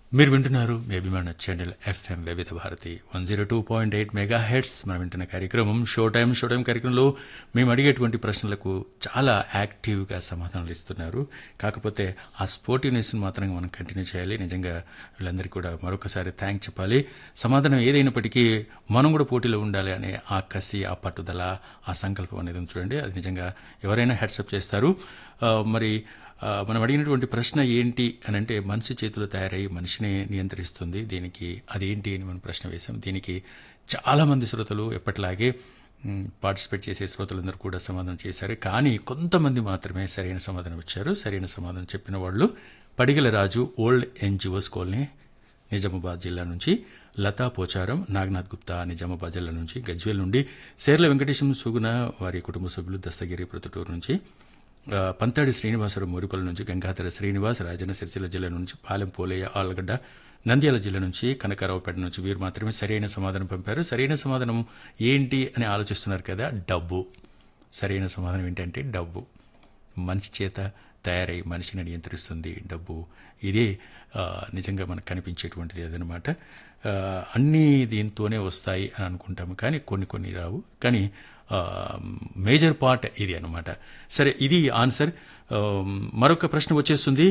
మీరు వింటున్నారు మీ అభిమాన channel FM Vividh Bharati one zero two point eight mega hertz మనం వింటున్న కార్యక్రమం షో టైం షో టైం కార్యక్రమంలో మేము అడిగేటువంటి ప్రశ్నలకు చాలా యాక్టివ్గా సమాధానాలు ఇస్తున్నారు కాకపోతే ఆ స్పోర్టివ్నెస్ని మాత్రం మనం కంటిన్యూ చేయాలి నిజంగా వీళ్ళందరికీ కూడా మరొకసారి థ్యాంక్ చెప్పాలి సమాధానం ఏదైనప్పటికీ మనం కూడా పోటీలో ఉండాలి అనే ఆ కసి ఆ పట్టుదల ఆ సంకల్పం అనేది ఉంది చూడండి అది నిజంగా ఎవరైనా హెడ్సప్ చేస్తారు ఆ, మరి ఆ, మనం అడిగినటువంటి ప్రశ్న ఏంటి అని అంటే మనిషి చేతిలో తయారై మనిషిని నియంత్రిస్తుంది దీనికి అదేంటి అని మనం ప్రశ్న వేశాం దీనికి చాలా మంది శ్రోతలు ఎప్పటిలాగే మ్, పార్టిసిపేట్ చేసే శ్రోతలందరూ కూడా సమాధానం చేశారు కానీ కొంతమంది మాత్రమే సరైన సమాధానం ఇచ్చారు సరైన సమాధానం చెప్పిన వాళ్ళు Padigala Raju old NGOs colony Nizamabad జిల్లా నుంచి లతా పోచారం నాగనాథ్ గుప్తా నిజామాబాద్ జిల్లా నుంచి గజ్వేల్ నుండి సేర్ల వెంకటేశం సుగుణ వారి కుటుంబ సభ్యులు దస్తగిరి ప్రొద్దుటూరు నుంచి ఆ, పంతాడి శ్రీనివాసరావు మురికొల నుంచి గంగాధర శ్రీనివాస్ రాజన్న సిరిసిల్ల జిల్లా నుంచి పాలెం పోలయ్య ఆలగడ్డ నంద్యాల జిల్లా నుంచి కనకారావుపేట నుంచి వీరు మాత్రమే సరైన సమాధానం పంపారు సరైన సమాధానం ఏంటి అని ఆలోచిస్తున్నారు కదా డబ్బు సరైన సమాధానం ఏంటంటే డబ్బు మనిషి చేత తయారై మనిషిని నియంత్రిస్తుంది డబ్బు ఇదే ఆ, నిజంగా మనకు కనిపించేటువంటిది అదనమాట ఆ, అన్నీ దీంతోనే వస్తాయి అని అనుకుంటాము కానీ కొన్ని కొన్ని రావు కానీ మేజర్ పార్ట్ ఇది అనమాట సరే ఇది ఆన్సర్ ఆ, మరొక ప్రశ్న వచ్చేస్తుంది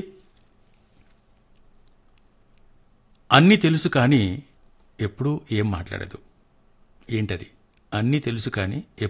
అన్నీ తెలుసు కానీ ఎప్పుడూ ఏం మాట్లాడదు ఏంటది అన్నీ తెలుసు కానీ